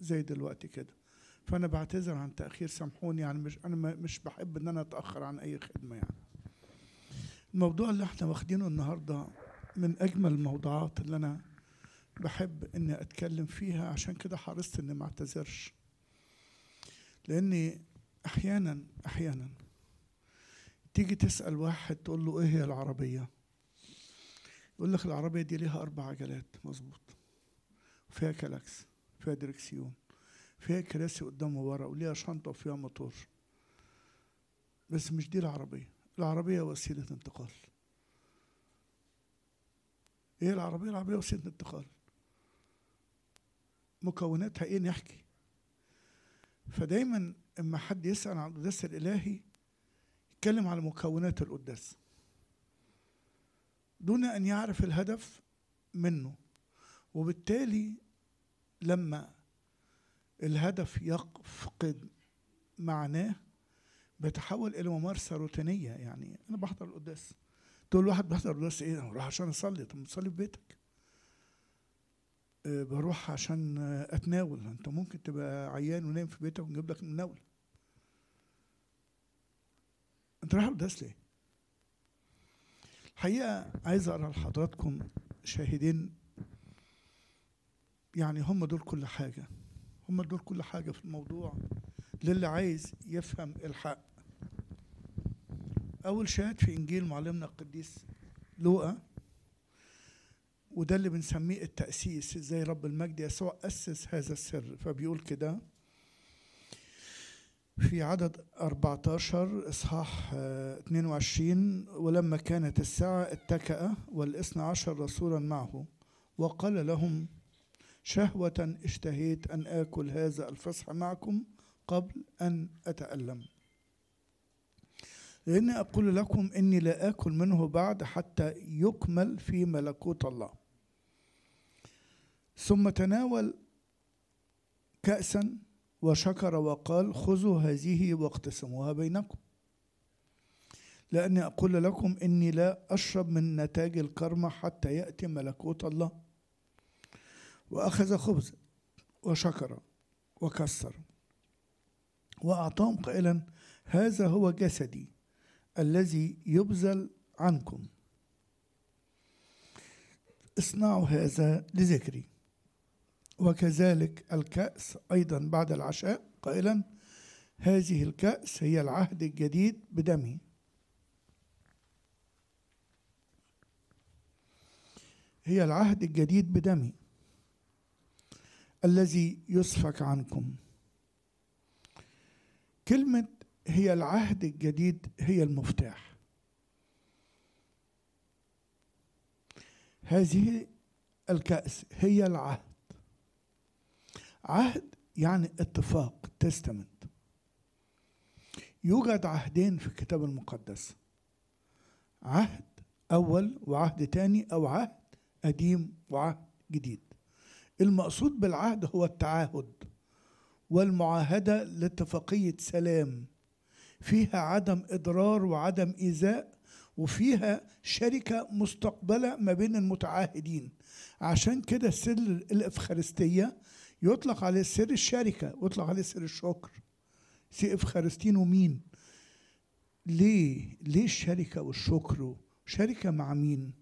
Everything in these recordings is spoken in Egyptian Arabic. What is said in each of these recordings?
زي دلوقتي كده فانا بعتذر عن تاخير سامحوني يعني مش انا مش بحب ان انا اتاخر عن اي خدمه يعني الموضوع اللي احنا واخدينه النهارده من اجمل الموضوعات اللي انا بحب اني اتكلم فيها عشان كده حرصت اني ما اعتذرش لاني احيانا احيانا تيجي تسال واحد تقول له ايه هي العربيه يقول لك العربيه دي ليها اربع عجلات مظبوط فيها كلاكس فيها دركسيون فيها كراسي قدام وورا وليها شنطه وفيها موتور بس مش دي العربيه العربيه وسيله انتقال ايه العربيه العربيه وسيله انتقال مكوناتها ايه نحكي فدايما اما حد يسال عن القداس الالهي يتكلم على مكونات القداس دون ان يعرف الهدف منه وبالتالي لما الهدف يفقد معناه بيتحول الى ممارسه روتينيه يعني انا بحضر القداس تقول واحد بحضر القداس ايه بروح عشان اصلي طب تصلي في بيتك أه بروح عشان اتناول انت ممكن تبقى عيان ونايم في بيتك ونجيب لك مناول انت رايح القداس ليه الحقيقه عايز اقرا لحضراتكم شاهدين يعني هم دول كل حاجه هم دول كل حاجة في الموضوع للي عايز يفهم الحق أول شاهد في إنجيل معلمنا القديس لوقا وده اللي بنسميه التأسيس ازاي رب المجد يسوع أسس هذا السر فبيقول كده في عدد 14 إصحاح 22 ولما كانت الساعة اتكأ والاثنى عشر رسولا معه وقال لهم شهوة اشتهيت أن آكل هذا الفصح معكم قبل أن أتألم لأني أقول لكم إني لا آكل منه بعد حتى يكمل في ملكوت الله ثم تناول كأسا وشكر وقال خذوا هذه واقتسموها بينكم لأني أقول لكم إني لا أشرب من نتاج الكرمة حتى يأتي ملكوت الله وأخذ خبزا وشكر وكسر وأعطاهم قائلا هذا هو جسدي الذي يبذل عنكم اصنعوا هذا لذكري وكذلك الكأس أيضا بعد العشاء قائلا هذه الكأس هي العهد الجديد بدمي هي العهد الجديد بدمي الذي يسفك عنكم كلمة هي العهد الجديد هي المفتاح هذه الكأس هي العهد عهد يعني اتفاق تستمنت يوجد عهدين في الكتاب المقدس عهد أول وعهد تاني أو عهد قديم وعهد جديد المقصود بالعهد هو التعاهد والمعاهدة لاتفاقية سلام فيها عدم إضرار وعدم إيذاء وفيها شركة مستقبلة ما بين المتعاهدين عشان كده سر الإفخارستية يطلق عليه سر الشركة ويطلق عليه سر الشكر سي إفخارستينو مين ليه ليه الشركة والشكر شركة مع مين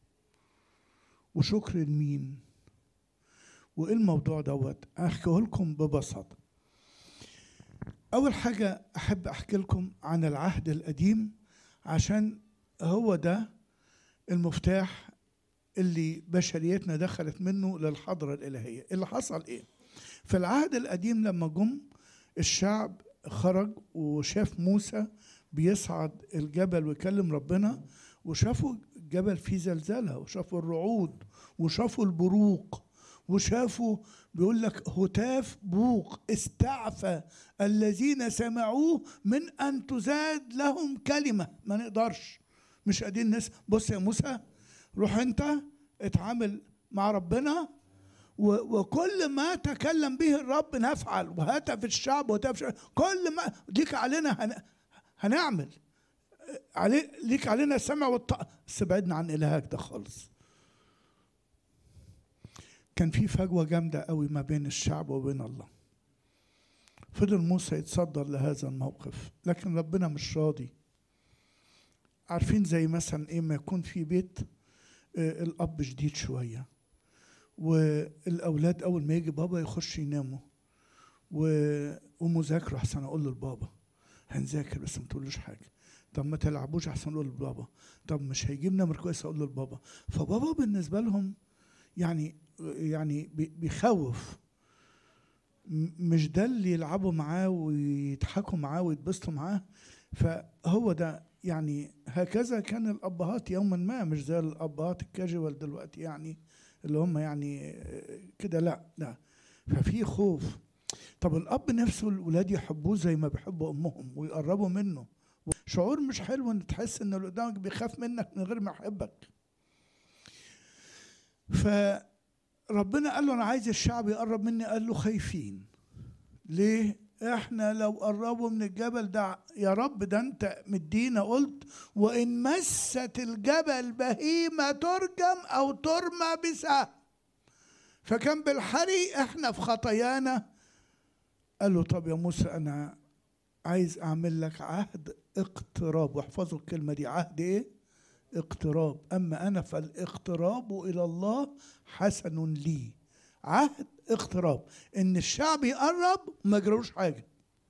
وشكر لمين وايه الموضوع دوت احكيه لكم ببساطه اول حاجه احب احكي لكم عن العهد القديم عشان هو ده المفتاح اللي بشريتنا دخلت منه للحضرة الإلهية اللي حصل إيه في العهد القديم لما جم الشعب خرج وشاف موسى بيصعد الجبل ويكلم ربنا وشافوا الجبل فيه زلزلة وشافوا الرعود وشافوا البروق وشافوا بيقول لك هتاف بوق استعفى الذين سمعوه من ان تزاد لهم كلمه ما نقدرش مش قادرين ناس بص يا موسى روح انت اتعامل مع ربنا وكل ما تكلم به الرب نفعل وهتف الشعب وهتف الشعب كل ما ليك علينا هن... هنعمل علي ليك علينا السمع والطاعة بس بعدنا عن إلهك ده خالص كان في فجوة جامدة قوي ما بين الشعب وبين الله فضل موسى يتصدر لهذا الموقف لكن ربنا مش راضي عارفين زي مثلا ايه ما يكون في بيت آه، الاب شديد شويه والاولاد اول ما يجي بابا يخش يناموا ومذاكرة احسن اقول للبابا هنذاكر بس ما تقولوش حاجه طب ما تلعبوش احسن اقول للبابا طب مش هيجيب نمر كويس اقول للبابا فبابا بالنسبه لهم يعني يعني بيخوف مش ده اللي يلعبوا معاه ويضحكوا معاه ويتبسطوا معاه فهو ده يعني هكذا كان الابهات يوما ما مش زي الابهات الكاجوال دلوقتي يعني اللي هم يعني كده لا لا ففي خوف طب الاب نفسه الاولاد يحبوه زي ما بيحبوا امهم ويقربوا منه شعور مش حلو ان تحس ان اللي قدامك بيخاف منك من غير ما يحبك فربنا قال له انا عايز الشعب يقرب مني قال له خايفين ليه احنا لو قربوا من الجبل ده يا رب ده انت مدينا قلت وان مست الجبل بهيمه ترجم او ترمى بسهم فكان بالحري احنا في خطايانا قال له طب يا موسى انا عايز اعمل لك عهد اقتراب واحفظوا الكلمه دي عهد ايه اقتراب اما انا فالاقتراب الى الله حسن لي عهد اقتراب ان الشعب يقرب وما يجروش حاجه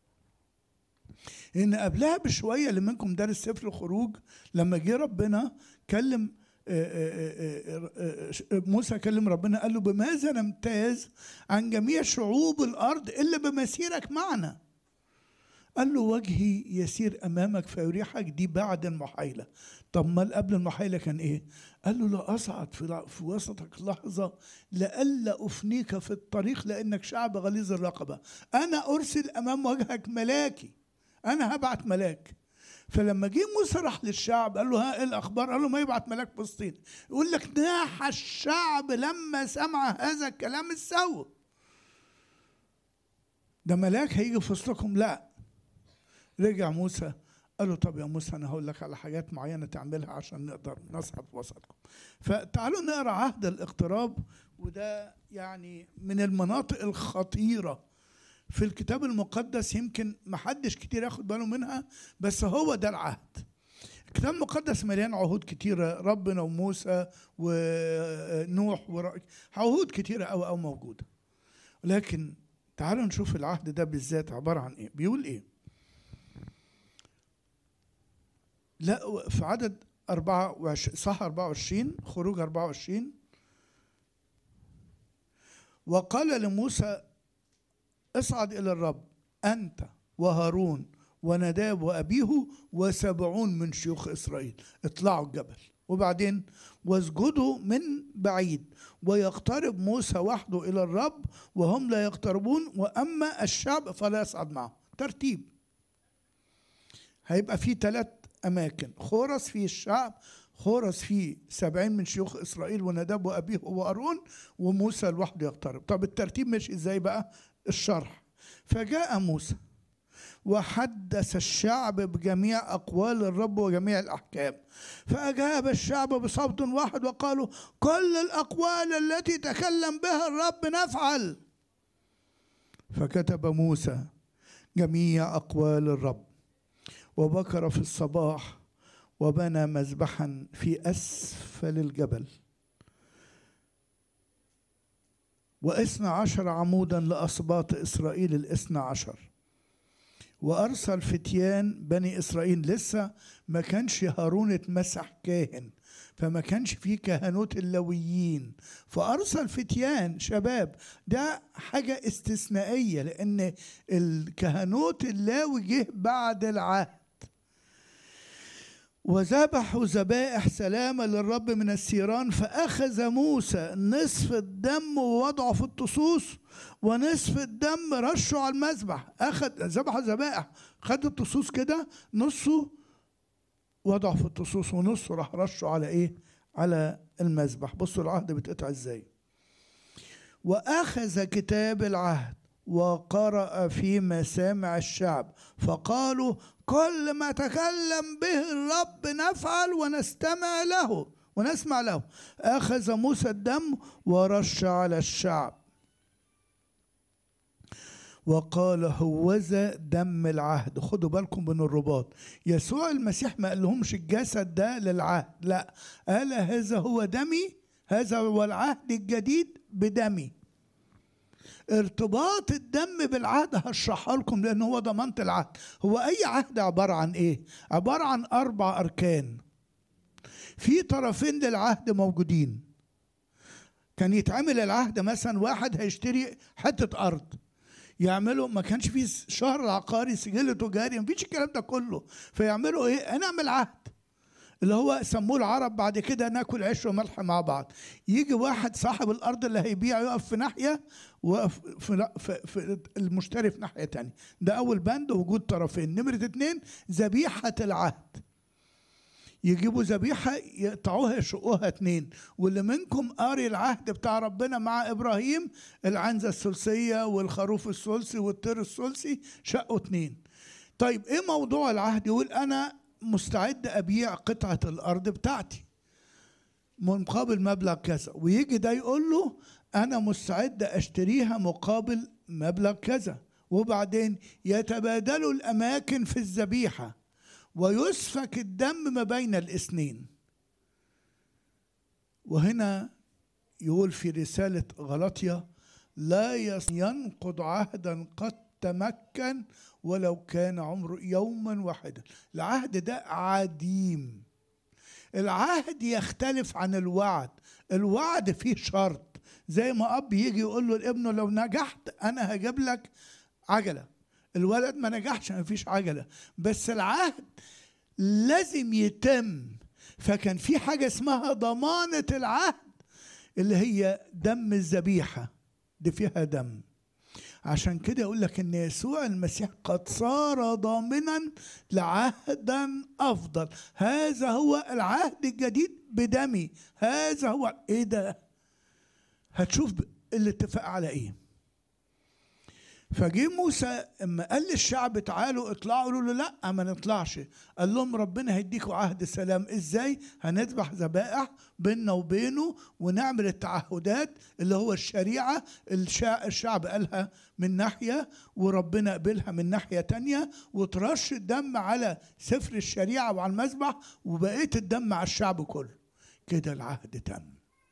ان قبلها بشويه اللي منكم دارس سفر الخروج لما جه ربنا كلم آه، آه، آه، موسى كلم ربنا قال له بماذا نمتاز عن جميع شعوب الارض الا بمسيرك معنا قال له وجهي يسير امامك فيريحك دي بعد المحايله طب ما قبل المحايله كان ايه قال له لا اصعد في, في وسطك لحظه لئلا افنيك في الطريق لانك شعب غليظ الرقبه انا ارسل امام وجهك ملاكي انا هبعت ملاك فلما جه موسى راح للشعب قال له ها ايه الاخبار قال له ما يبعت ملاك فلسطين يقول لك ناح الشعب لما سمع هذا الكلام السوء ده ملاك هيجي في وسطكم لا رجع موسى قال له طب يا موسى انا هقول لك على حاجات معينه تعملها عشان نقدر نصعد وسطكم فتعالوا نقرا عهد الاقتراب وده يعني من المناطق الخطيره في الكتاب المقدس يمكن محدش كتير ياخد باله منها بس هو ده العهد الكتاب المقدس مليان عهود كتيرة ربنا وموسى ونوح عهود كتيرة أو أو موجودة لكن تعالوا نشوف العهد ده بالذات عبارة عن إيه بيقول إيه لا في عدد 24 صح 24 خروج 24 وقال لموسى اصعد إلى الرب أنت وهارون ونداب وأبيه وسبعون من شيوخ إسرائيل اطلعوا الجبل وبعدين واسجدوا من بعيد ويقترب موسى وحده إلى الرب وهم لا يقتربون وأما الشعب فلا يصعد معه ترتيب هيبقى في ثلاث أماكن خورس فيه الشعب خورس فيه سبعين من شيوخ إسرائيل ونداب وأبيه وأرون وموسى لوحده يقترب طب الترتيب مش إزاي بقى الشرح فجاء موسى وحدث الشعب بجميع أقوال الرب وجميع الأحكام فأجاب الشعب بصوت واحد وقالوا كل الأقوال التي تكلم بها الرب نفعل فكتب موسى جميع أقوال الرب وبكر في الصباح وبنى مذبحا في أسفل الجبل واثنى عشر عمودا لأسباط إسرائيل الاثنى عشر وأرسل فتيان بني إسرائيل لسه ما كانش هارون اتمسح كاهن فما كانش فيه كهنوت اللويين فأرسل فتيان شباب ده حاجة استثنائية لأن الكهنوت اللاوي جه بعد العهد وذبحوا ذبائح سلامة للرب من السيران فأخذ موسى نصف الدم ووضعه في الطصوص ونصف الدم رشه على المذبح أخذ ذبح ذبائح خد الطصوص كده نصه وضعه في الطصوص ونصه راح رشه على إيه؟ على المذبح بصوا العهد بتقطع إزاي وأخذ كتاب العهد وقرأ في مسامع الشعب فقالوا كل ما تكلم به الرب نفعل ونستمع له ونسمع له أخذ موسى الدم ورش على الشعب وقال هوذا دم العهد خدوا بالكم من الرباط يسوع المسيح ما قالهمش الجسد ده للعهد لا قال هذا هو دمي هذا هو العهد الجديد بدمي ارتباط الدم بالعهد هشرحها لكم لان هو ضمانه العهد هو اي عهد عباره عن ايه عباره عن اربع اركان في طرفين للعهد موجودين كان يتعمل العهد مثلا واحد هيشتري حته ارض يعملوا ما كانش في شهر عقاري سجل تجاري ما فيش الكلام ده كله فيعملوا ايه هنعمل عهد اللي هو سموه العرب بعد كده ناكل عيش وملح مع بعض يجي واحد صاحب الارض اللي هيبيع يقف في ناحيه ويقف في, في, في المشتري في ناحيه تانية ده اول بند وجود طرفين نمره اتنين ذبيحه العهد يجيبوا ذبيحه يقطعوها يشقوها اتنين واللي منكم قاري العهد بتاع ربنا مع ابراهيم العنزه الثلثيه والخروف الثلثي والطير الثلثي شقوا اتنين طيب ايه موضوع العهد يقول انا مستعد ابيع قطعه الارض بتاعتي مقابل مبلغ كذا ويجي ده يقول له انا مستعد اشتريها مقابل مبلغ كذا وبعدين يتبادلوا الاماكن في الذبيحه ويسفك الدم ما بين الاثنين وهنا يقول في رسالة غلطية لا ينقض عهدا قد تمكن ولو كان عمره يوما واحدا العهد ده عديم العهد يختلف عن الوعد الوعد فيه شرط زي ما اب يجي يقول له لابنه لو نجحت انا هجيب لك عجله الولد ما نجحش ما فيش عجله بس العهد لازم يتم فكان في حاجه اسمها ضمانه العهد اللي هي دم الذبيحه دي فيها دم عشان كده يقول لك ان يسوع المسيح قد صار ضامنا لعهدا افضل هذا هو العهد الجديد بدمي هذا هو ايه ده هتشوف الاتفاق على ايه فجه موسى اما قال للشعب تعالوا اطلعوا قالوا له لا ما نطلعش قال لهم ربنا هيديكوا عهد سلام ازاي هنذبح ذبائح بيننا وبينه ونعمل التعهدات اللي هو الشريعه الشعب قالها من ناحيه وربنا قبلها من ناحيه تانية وترش الدم على سفر الشريعه وعلى المذبح وبقيه الدم على الشعب كله كده العهد تم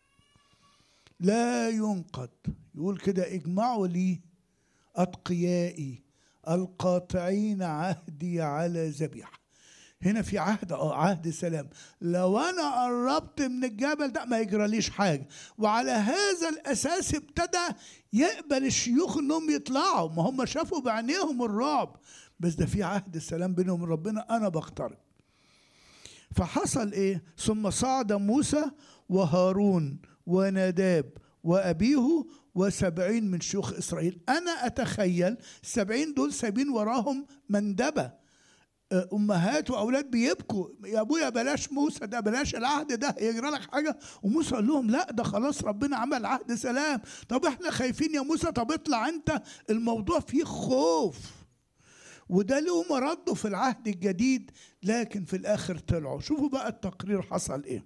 لا ينقض يقول كده اجمعوا لي أتقيائي القاطعين عهدي على ذبيحة هنا في عهد اه عهد سلام لو انا قربت من الجبل ده ما يجراليش حاجه وعلى هذا الاساس ابتدى يقبل الشيوخ انهم يطلعوا ما هم شافوا بعينيهم الرعب بس ده في عهد السلام بينهم ربنا انا بقترب فحصل ايه ثم صعد موسى وهارون ونداب وأبيه وسبعين من شيوخ إسرائيل أنا أتخيل السبعين دول سايبين وراهم مندبة امهات واولاد بيبكوا يا ابويا بلاش موسى ده بلاش العهد ده يجرى لك حاجه وموسى قال لهم لا ده خلاص ربنا عمل عهد سلام طب احنا خايفين يا موسى طب اطلع انت الموضوع فيه خوف وده له مرده في العهد الجديد لكن في الاخر طلعوا شوفوا بقى التقرير حصل ايه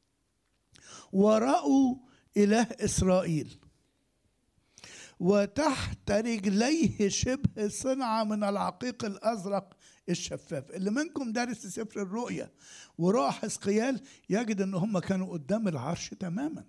ورأوا إله إسرائيل وتحت رجليه شبه صنعة من العقيق الأزرق الشفاف اللي منكم دارس سفر الرؤيا ورأى حزقيال يجد ان هم كانوا قدام العرش تماما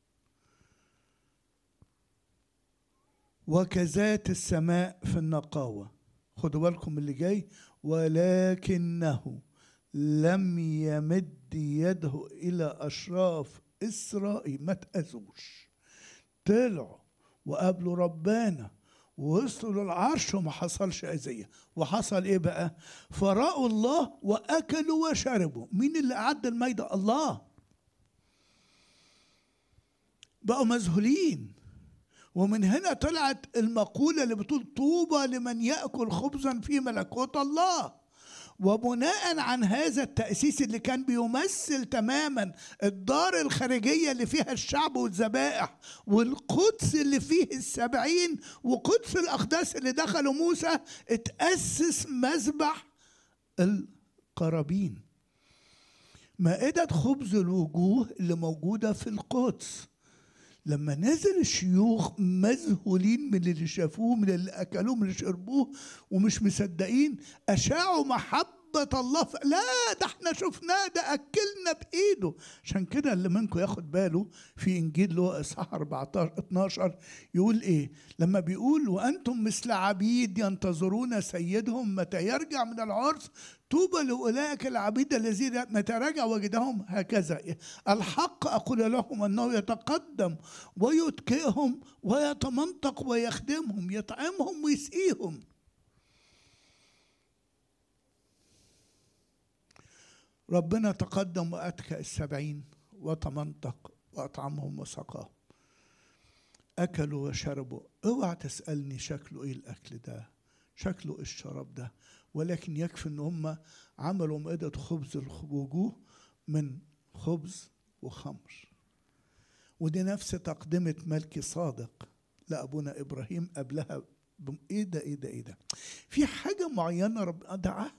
وكذات السماء في النقاوة خدوا بالكم اللي جاي ولكنه لم يمد يده إلى أشراف إسرائيل ما تأذوش طلعوا وقابلوا ربنا ووصلوا للعرش وما حصلش أذية وحصل إيه بقى فرأوا الله وأكلوا وشربوا مين اللي أعد الميدة الله بقوا مذهولين ومن هنا طلعت المقولة اللي بتقول طوبى لمن يأكل خبزا في ملكوت الله وبناء عن هذا التأسيس اللي كان بيمثل تماما الدار الخارجية اللي فيها الشعب والذبائح والقدس اللي فيه السبعين وقدس الأقداس اللي دخلوا موسى اتأسس مذبح القرابين مائدة خبز الوجوه اللي موجودة في القدس لما نزل الشيوخ مذهولين من اللي شافوه من اللي اكلوه من اللي شربوه ومش مصدقين اشاعوا محبه الله ف... لا ده احنا شفناه ده اكلنا بايده عشان كده اللي منكم ياخد باله في انجيل لوقا اصحاح 14 12 يقول ايه لما بيقول وانتم مثل عبيد ينتظرون سيدهم متى يرجع من العرس طوبى لاولئك العبيد الذين متى رجع وجدهم هكذا الحق اقول لهم انه يتقدم ويتكئهم ويتمنطق ويخدمهم يطعمهم ويسقيهم ربنا تقدم وأتكأ السبعين وتمنطق وأطعمهم وسقاهم أكلوا وشربوا اوعى تسألني شكله إيه الأكل ده شكله إيه الشراب ده ولكن يكفي إن هم عملوا مائدة خبز الوجوه من خبز وخمر ودي نفس تقدمة ملكي صادق لأبونا إبراهيم قبلها إيه ده إيه ده إيه ده في حاجة معينة رب ده عهد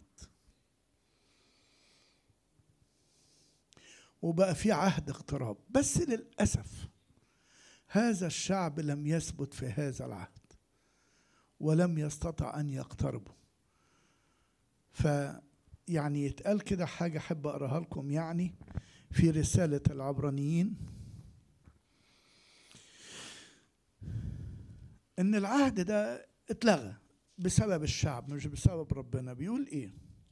وبقى في عهد اقتراب بس للاسف هذا الشعب لم يثبت في هذا العهد ولم يستطع ان يقتربوا ف يعني يتقال كده حاجه احب اقراها لكم يعني في رساله العبرانيين ان العهد ده اتلغى بسبب الشعب مش بسبب ربنا بيقول ايه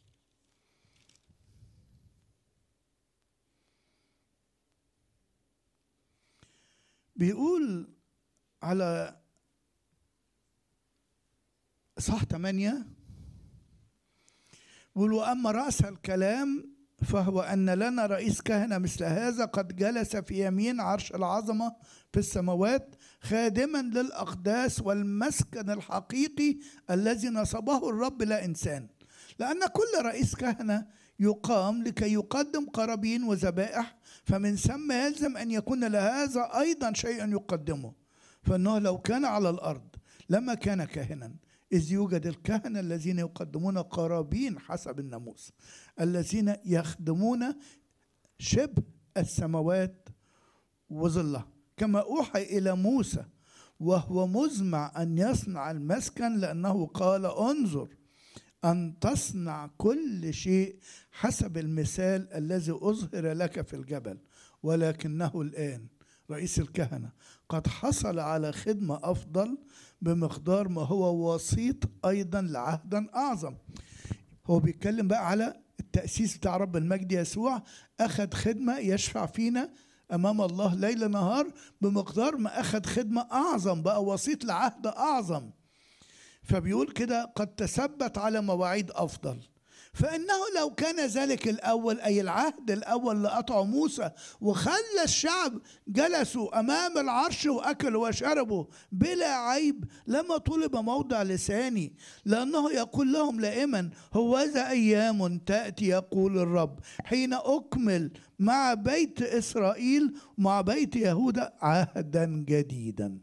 بيقول على صح ثمانية بيقول وأما رأس الكلام فهو أن لنا رئيس كهنة مثل هذا قد جلس في يمين عرش العظمة في السماوات خادما للأقداس والمسكن الحقيقي الذي نصبه الرب لا إنسان لأن كل رئيس كهنة يقام لكي يقدم قرابين وذبائح فمن ثم يلزم أن يكون لهذا أيضا شيء يقدمه فإنه لو كان على الأرض لما كان كاهنا إذ يوجد الكهنة الذين يقدمون قرابين حسب الناموس الذين يخدمون شبه السماوات وظلها كما أوحي إلى موسى وهو مزمع أن يصنع المسكن لأنه قال انظر أن تصنع كل شيء حسب المثال الذي أظهر لك في الجبل ولكنه الآن رئيس الكهنة قد حصل على خدمة أفضل بمقدار ما هو وسيط أيضا لعهدا أعظم هو بيتكلم بقى على التأسيس بتاع رب المجد يسوع أخذ خدمة يشفع فينا أمام الله ليل نهار بمقدار ما أخذ خدمة أعظم بقى وسيط لعهد أعظم فبيقول كده قد تثبت على مواعيد افضل فانه لو كان ذلك الاول اي العهد الاول اللي قطعه موسى وخلى الشعب جلسوا امام العرش واكلوا وشربوا بلا عيب لما طلب موضع لساني لانه يقول لهم لائما هوذا ايام تاتي يقول الرب حين اكمل مع بيت اسرائيل ومع بيت يهوذا عهدا جديدا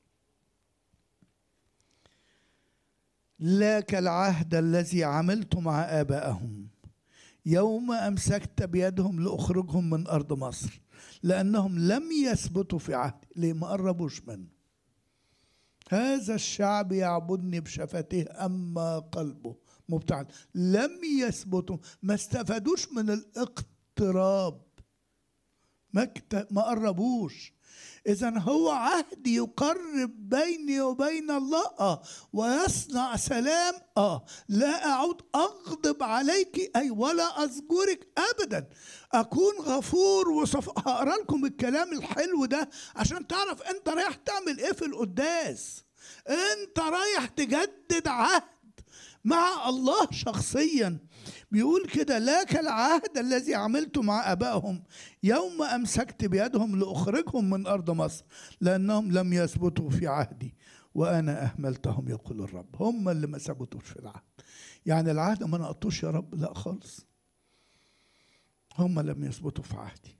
لا كالعهد الذي عملت مع آبائهم يوم أمسكت بيدهم لأخرجهم من أرض مصر لأنهم لم يثبتوا في عهدي ليه ما قربوش منه هذا الشعب يعبدني بشفتيه أما قلبه مبتعد لم يثبتوا ما استفادوش من الاقتراب ما ما قربوش إذا هو عهد يقرب بيني وبين الله آه ويصنع سلام آه لا أعود أغضب عليك أي ولا أذكرك أبدا أكون غفور وصف هقرا لكم الكلام الحلو ده عشان تعرف أنت رايح تعمل إيه في القداس أنت رايح تجدد عهد مع الله شخصيا بيقول كده لا كالعهد الذي عملته مع ابائهم يوم امسكت بيدهم لاخرجهم من ارض مصر لانهم لم يثبتوا في عهدي وانا اهملتهم يقول الرب هم اللي ما ثبتوش في العهد يعني العهد ما نقطوش يا رب لا خالص هم لم يثبتوا في عهدي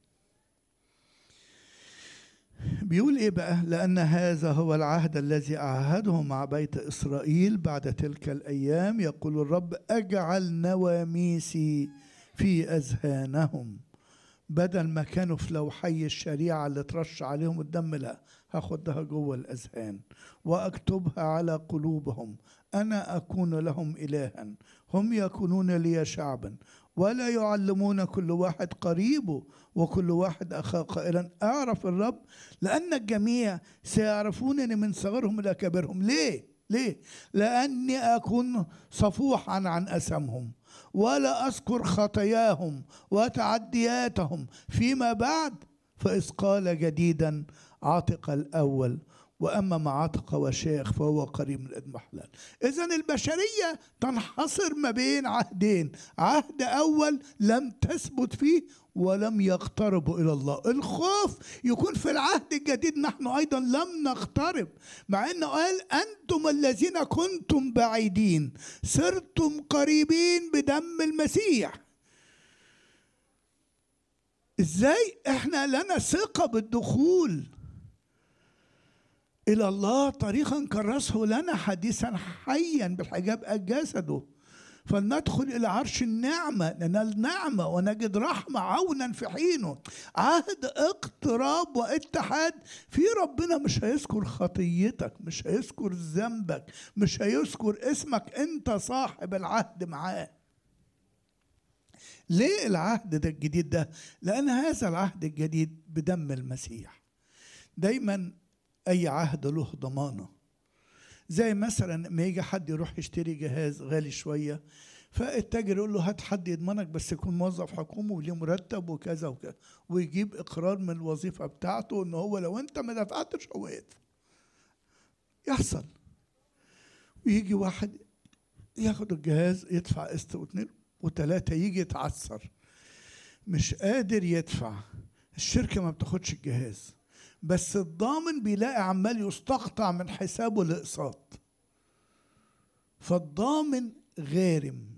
بيقول ايه بقى لان هذا هو العهد الذي اعهده مع بيت اسرائيل بعد تلك الايام يقول الرب اجعل نواميسي في اذهانهم بدل ما كانوا في لوحي الشريعة اللي ترش عليهم الدم لا هاخدها جوه الأذهان وأكتبها على قلوبهم أنا أكون لهم إلها هم يكونون لي شعبا ولا يعلمون كل واحد قريبه وكل واحد أخاه قائلا أعرف الرب لأن الجميع سيعرفونني من صغرهم إلى كبرهم ليه؟ ليه؟ لأني أكون صفوحا عن أسمهم ولا أذكر خطاياهم وتعدياتهم فيما بعد فإذ قال جديدا عاتق الأول واما ما عتق وشاخ فهو قريب من الاضمحلال اذا البشريه تنحصر ما بين عهدين عهد اول لم تثبت فيه ولم يقتربوا الى الله الخوف يكون في العهد الجديد نحن ايضا لم نقترب مع انه قال انتم الذين كنتم بعيدين صرتم قريبين بدم المسيح ازاي احنا لنا ثقه بالدخول إلى الله طريقا كرسه لنا حديثا حيا بالحجاب جسده فلندخل إلى عرش النعمة ننال نعمة ونجد رحمة عونا في حينه عهد اقتراب واتحاد في ربنا مش هيذكر خطيتك مش هيذكر ذنبك مش هيذكر اسمك انت صاحب العهد معاه ليه العهد ده الجديد ده لأن هذا العهد الجديد بدم المسيح دايما اي عهد له ضمانه زي مثلا ما يجي حد يروح يشتري جهاز غالي شويه فالتاجر يقول له هات حد يضمنك بس يكون موظف حكومي وليه مرتب وكذا وكذا ويجيب اقرار من الوظيفه بتاعته ان هو لو انت ما دفعتش هو يدفع يحصل ويجي واحد ياخد الجهاز يدفع قسط واثنين وثلاثه يجي يتعثر مش قادر يدفع الشركه ما بتاخدش الجهاز بس الضامن بيلاقي عمال يستقطع من حسابه الاقساط فالضامن غارم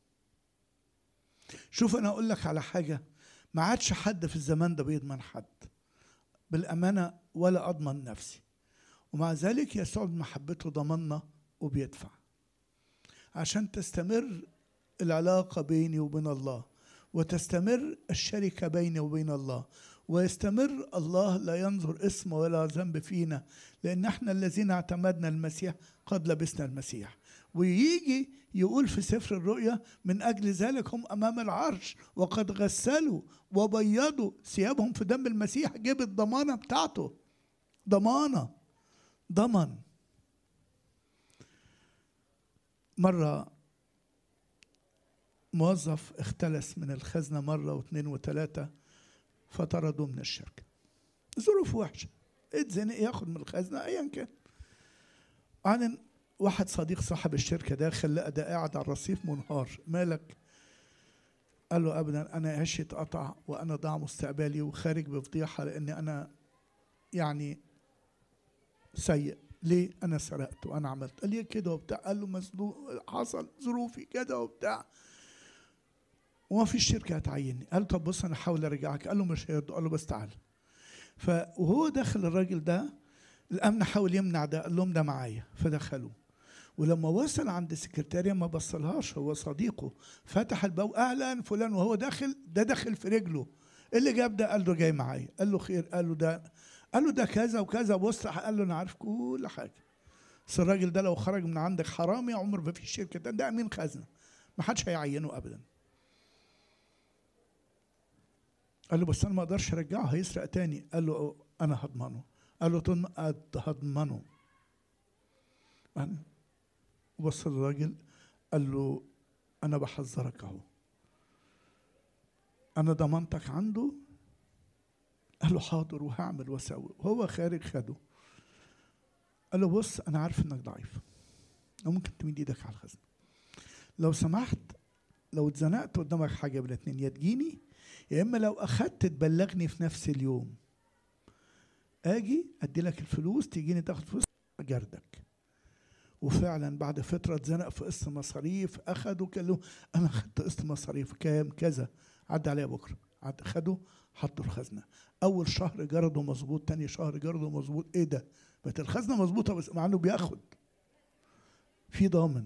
شوف انا اقول لك على حاجه ما عادش حد في الزمان ده بيضمن حد بالامانه ولا اضمن نفسي ومع ذلك يسوع محبته ضمنا وبيدفع عشان تستمر العلاقه بيني وبين الله وتستمر الشركه بيني وبين الله ويستمر الله لا ينظر اسم ولا ذنب فينا لان احنا الذين اعتمدنا المسيح قد لبسنا المسيح ويجي يقول في سفر الرؤيا من اجل ذلك هم امام العرش وقد غسلوا وبيضوا ثيابهم في دم المسيح جيب الضمانه بتاعته ضمانه ضمن مره موظف اختلس من الخزنه مره واثنين وثلاثه فطردوه من الشركة ظروف وحشة اتزنق ياخد من الخزنة أيا كان عن واحد صديق صاحب الشركة داخل لقى ده قاعد على الرصيف منهار مالك قال له أبدا أنا عشي اتقطع وأنا ضاع مستقبلي وخارج بفضيحة لأني أنا يعني سيء ليه أنا سرقت وأنا عملت قال لي كده وبتاع قال له مصدوق حصل ظروفي كده وبتاع وما فيش شركه هتعيني قال طب بص انا احاول ارجعك قال له مش هيرضوا قال له بس تعال فوهو داخل الراجل ده الامن حاول يمنع ده قال لهم ده معايا فدخلوه ولما وصل عند السكرتارية ما بصلهاش هو صديقه فتح الباب اهلا فلان وهو داخل ده داخل في رجله اللي جاب ده قال له جاي معايا قال له خير قال له ده قال له ده كذا وكذا بص قال له انا عارف كل حاجه بس الراجل ده لو خرج من عندك حرامي عمر ما في الشركه ده ده امين خزنه ما حدش هيعينه ابدا قال له بس انا ما اقدرش ارجعه هيسرق تاني قال له انا هضمنه قال له هضمنه وبص الراجل قال له انا بحذرك اهو انا ضمنتك عنده قال له حاضر وهعمل واسوي وهو خارج خده قال له بص انا عارف انك ضعيف ممكن تمد ايدك على الخزنه لو سمحت لو اتزنقت قدامك حاجه من اتنين يا تجيني يا اما لو اخدت تبلغني في نفس اليوم اجي ادي لك الفلوس تيجيني تاخد فلوس جردك وفعلا بعد فتره اتزنق في قسط مصاريف اخدوا قال انا اخدت قسط مصاريف كام كذا عدى عليا بكره عد خدوا حطوا الخزنه اول شهر جرده مظبوط تاني شهر جرده مظبوط ايه ده بقت الخزنه مظبوطه بس مع انه بياخد في ضامن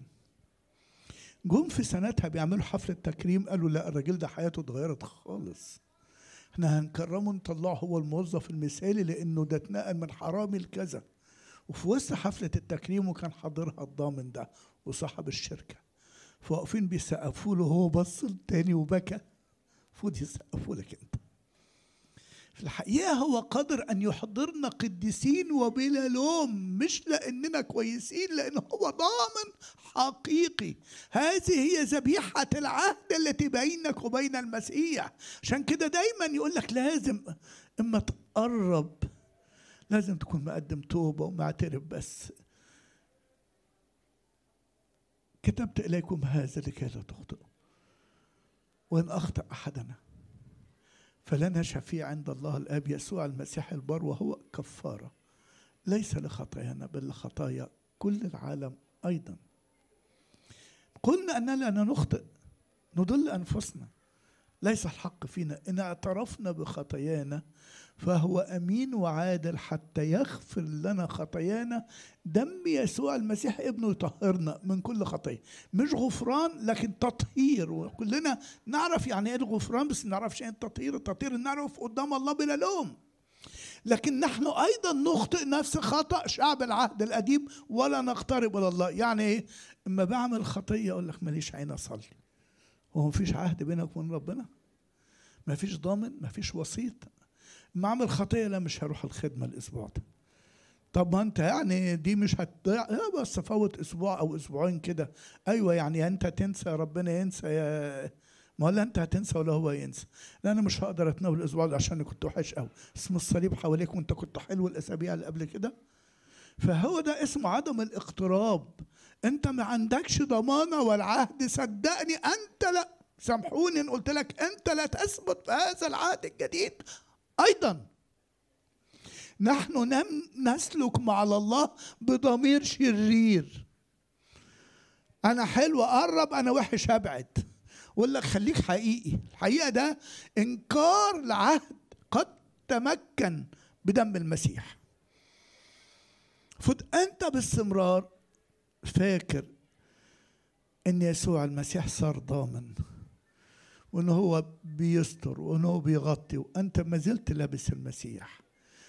جم في سنتها بيعملوا حفلة تكريم قالوا لا الراجل ده حياته اتغيرت خالص احنا هنكرمه نطلعه هو الموظف المثالي لانه ده اتنقل من حرامي لكذا وفي وسط حفلة التكريم وكان حاضرها الضامن ده وصاحب الشركة فواقفين بيسقفوا له هو بص تاني وبكى المفروض يسقفوا لك انت في الحقيقة هو قادر أن يحضرنا قديسين وبلا لوم مش لأننا كويسين لأن هو ضامن حقيقي هذه هي ذبيحة العهد التي بينك وبين المسيح عشان كده دايما يقول لك لازم اما تقرب لازم تكون مقدم توبة ومعترف بس كتبت إليكم هذا لكي لا تخطئوا وإن أخطأ أحدنا فلنا شفيع عند الله الآب يسوع المسيح البر وهو كفارة ليس لخطايانا بل لخطايا كل العالم أيضا قلنا أننا لا نخطئ نضل أنفسنا ليس الحق فينا إن اعترفنا بخطايانا فهو امين وعادل حتى يغفر لنا خطايانا دم يسوع المسيح ابنه يطهرنا من كل خطيه مش غفران لكن تطهير وكلنا نعرف يعني ايه الغفران بس ما نعرفش ايه التطهير التطهير نعرف قدام الله بلا لوم لكن نحن ايضا نخطئ نفس خطا شعب العهد القديم ولا نقترب الى الله يعني ايه اما بعمل خطيه اقول لك ماليش عين اصلي هو مفيش عهد بينك وبين ربنا مفيش ضامن مفيش وسيط ما اعمل خطيه لا مش هروح الخدمه الاسبوع ده طب ما انت يعني دي مش هتضيع لا بس فوت اسبوع او اسبوعين كده ايوه يعني انت تنسى ربنا ينسى يا ما ولا انت هتنسى ولا هو ينسى لا انا مش هقدر اتناول الاسبوع ده عشان كنت وحش قوي اسم الصليب حواليك وانت كنت حلو الاسابيع اللي قبل كده فهو ده اسمه عدم الاقتراب انت ما عندكش ضمانه والعهد صدقني انت لا سامحوني ان قلت لك انت لا تثبت في هذا العهد الجديد ايضا نحن نسلك مع الله بضمير شرير انا حلو اقرب انا وحش ابعد اقول لك خليك حقيقي الحقيقه ده انكار لعهد قد تمكن بدم المسيح فت انت باستمرار فاكر ان يسوع المسيح صار ضامن وان هو بيستر وان هو بيغطي وانت ما زلت لابس المسيح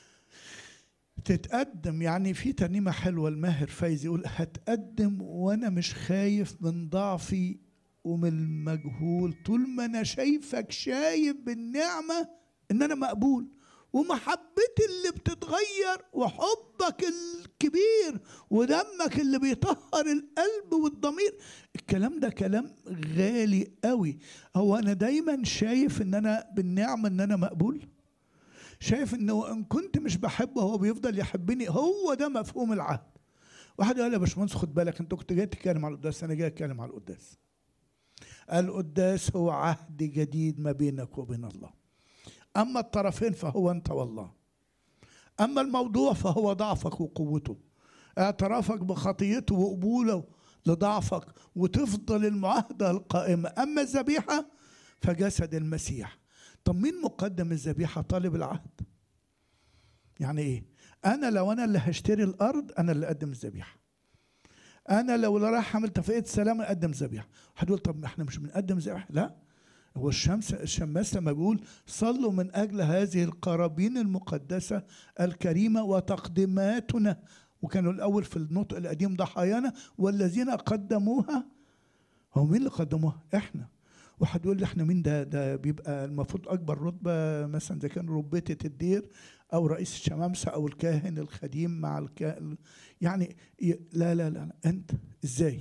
تتقدم يعني في ترنيمة حلوة الماهر فايز يقول هتقدم وانا مش خايف من ضعفي ومن المجهول طول ما انا شايفك شايف بالنعمة ان انا مقبول ومحبتي اللي بتتغير وحبك الكبير ودمك اللي بيطهر القلب والضمير الكلام ده كلام غالي قوي هو انا دايما شايف ان انا بالنعمه ان انا مقبول شايف انه ان كنت مش بحبه هو بيفضل يحبني هو ده مفهوم العهد واحد قال يا باشمهندس خد بالك انت كنت جاي تتكلم على القداس انا جاي اتكلم على القداس القداس هو عهد جديد ما بينك وبين الله اما الطرفين فهو انت والله اما الموضوع فهو ضعفك وقوته اعترافك بخطيته وقبوله لضعفك وتفضل المعاهدة القائمة أما الذبيحة فجسد المسيح طب مين مقدم الذبيحة طالب العهد يعني ايه انا لو انا اللي هشتري الارض انا اللي اقدم الذبيحه انا لو اللي رايح اعمل اتفاقيه سلام اقدم ذبيحه هتقول طب ما احنا مش بنقدم ذبيحه لا هو الشمس الشماس لما بيقول صلوا من اجل هذه القرابين المقدسه الكريمه وتقديماتنا وكانوا الاول في النطق القديم ضحايانا والذين قدموها هو مين اللي قدموها احنا واحد يقول لي احنا مين ده ده بيبقى المفروض اكبر رتبه مثلا اذا كان ربيته الدير او رئيس الشمامسه او الكاهن الخديم مع الكاهن يعني لا لا لا انت ازاي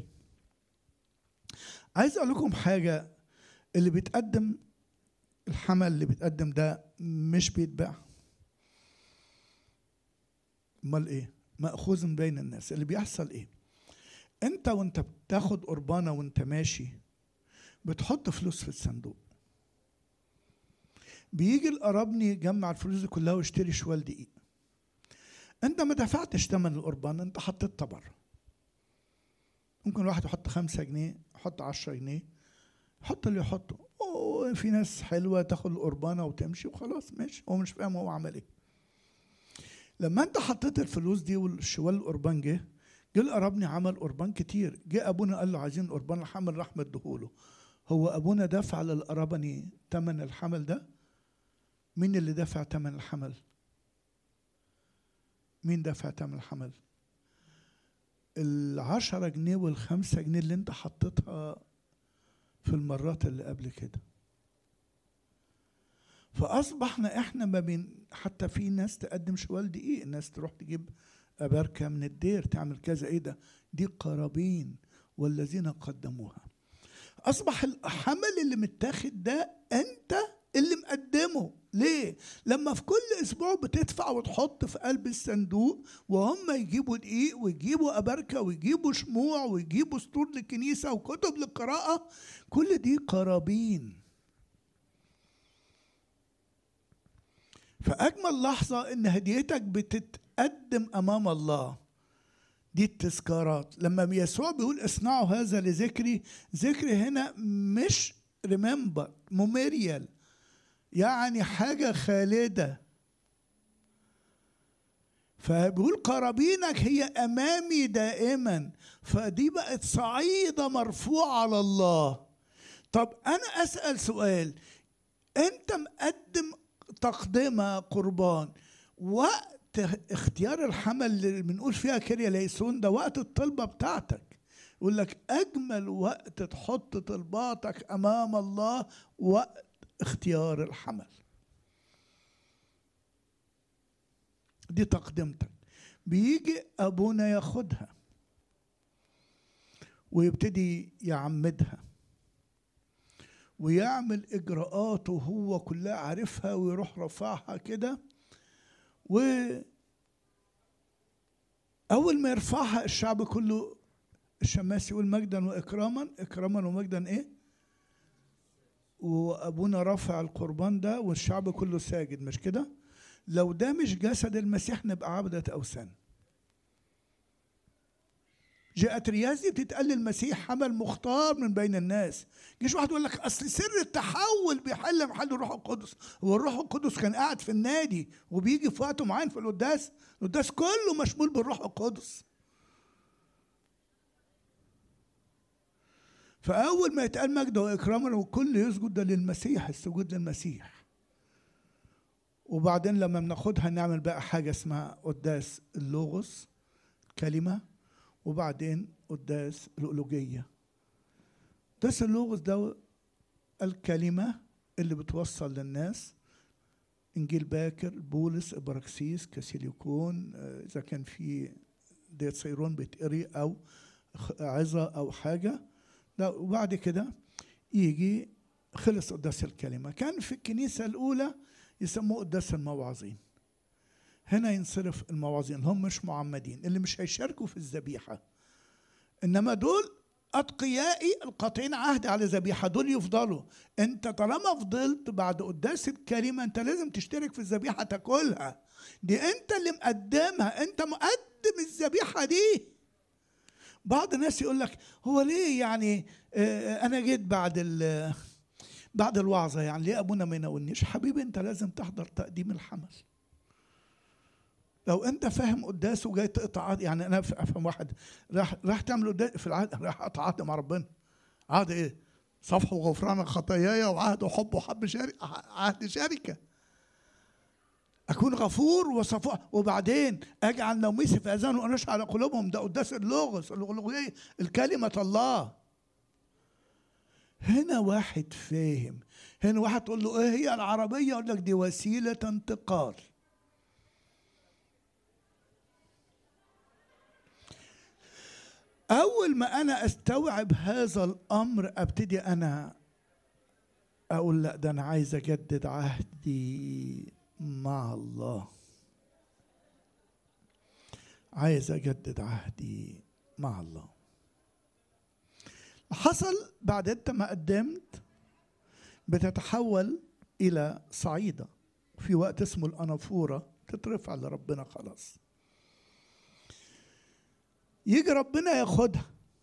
عايز اقول لكم حاجه اللي بيتقدم الحمل اللي بيتقدم ده مش بيتباع امال ايه ماخوذ بين الناس اللي بيحصل ايه انت وانت بتاخد قربانه وانت ماشي بتحط فلوس في الصندوق بيجي القرابني يجمع الفلوس دي كلها ويشتري شوال دقيق انت ما دفعتش ثمن القربان انت حطيت بره ممكن الواحد يحط خمسة جنيه يحط عشرة جنيه حط اللي يحطه في ناس حلوة تاخد القربانة وتمشي وخلاص ماشي هو مش فاهم هو عمل ايه لما انت حطيت الفلوس دي والشوال القربان جه جه القرابني عمل قربان كتير جه ابونا قال له عايزين قربان الحمل راح مديهوله هو ابونا دفع للقرابني ثمن الحمل ده مين اللي دفع ثمن الحمل مين دفع ثمن الحمل العشرة جنيه والخمسة جنيه اللي انت حطيتها في المرات اللي قبل كده فأصبحنا احنا ما بين حتى في ناس تقدم شوال دقيق الناس تروح تجيب أباركة من الدير تعمل كذا ايه ده دي قرابين والذين قدموها أصبح الحمل اللي متاخد ده أنت اللي مقدمه ليه؟ لما في كل اسبوع بتدفع وتحط في قلب الصندوق وهم يجيبوا دقيق ويجيبوا اباركه ويجيبوا شموع ويجيبوا سطور للكنيسه وكتب للقراءه كل دي قرابين فاجمل لحظه ان هديتك بتتقدم امام الله دي التذكارات لما يسوع بيقول اصنعوا هذا لذكري ذكري هنا مش ريمبر ميموريال يعني حاجة خالدة فبيقول قرابينك هي أمامي دائما فدي بقت صعيدة مرفوعة على الله طب أنا أسأل سؤال أنت مقدم تقدمة قربان وقت اختيار الحمل اللي بنقول فيها كريا ليسون ده وقت الطلبة بتاعتك يقول لك أجمل وقت تحط طلباتك أمام الله وقت اختيار الحمل دي تقدمتك بيجي ابونا ياخدها ويبتدي يعمدها ويعمل اجراءاته هو كلها عارفها ويروح رفعها كده و اول ما يرفعها الشعب كله الشماس يقول مجدا واكراما اكراما ومجدا ايه وابونا رافع القربان ده والشعب كله ساجد مش كده لو ده مش جسد المسيح نبقى عبدة أوثان جاءت ريازي بتتقال المسيح حمل مختار من بين الناس جيش واحد يقول لك اصل سر التحول بيحل محل الروح القدس هو الروح القدس كان قاعد في النادي وبيجي في وقت معين في القداس القداس كله مشمول بالروح القدس فأول ما يتقال مجد وإكراما والكل يسجد ده للمسيح السجود للمسيح وبعدين لما بناخدها نعمل بقى حاجة اسمها قداس اللوغوس كلمة وبعدين قداس الألوجية قداس اللوغوس ده الكلمة اللي بتوصل للناس إنجيل باكر بولس إبراكسيس كاسيليكون إذا كان في ديت سيرون بيتقري أو عظة أو حاجة لا وبعد كده يجي خلص قداس الكلمة كان في الكنيسة الأولى يسموه قداس الموعظين هنا ينصرف الموعظين هم مش معمدين اللي مش هيشاركوا في الذبيحة إنما دول أتقيائي القاطعين عهد على ذبيحة دول يفضلوا أنت طالما فضلت بعد قداس الكلمة أنت لازم تشترك في الذبيحة تاكلها دي أنت اللي مقدمها أنت مقدم الذبيحة دي بعض الناس يقول لك هو ليه يعني انا جيت بعد بعد الوعظه يعني ليه ابونا ما يناولنيش حبيبي انت لازم تحضر تقديم الحمل لو انت فاهم قداس وجاي تقطع يعني انا افهم واحد راح راح تعمل قداس في العهد راح قطع عهد مع ربنا عهد ايه؟ صفح وغفران خطاياي وعهد وحب وحب شركة عهد شركه أكون غفور وصفاء وبعدين أجعل نوميسي في أذان وأنش على قلوبهم ده قداس اللغز اللغوية الكلمة الله هنا واحد فاهم هنا واحد تقول له ايه هي العربية يقول لك دي وسيلة انتقال أول ما أنا أستوعب هذا الأمر أبتدي أنا أقول لا ده أنا عايز أجدد عهدي مع الله عايز اجدد عهدي مع الله حصل بعد انت ما قدمت بتتحول الى صعيده في وقت اسمه الانافوره تترفع لربنا خلاص يجي ربنا ياخدها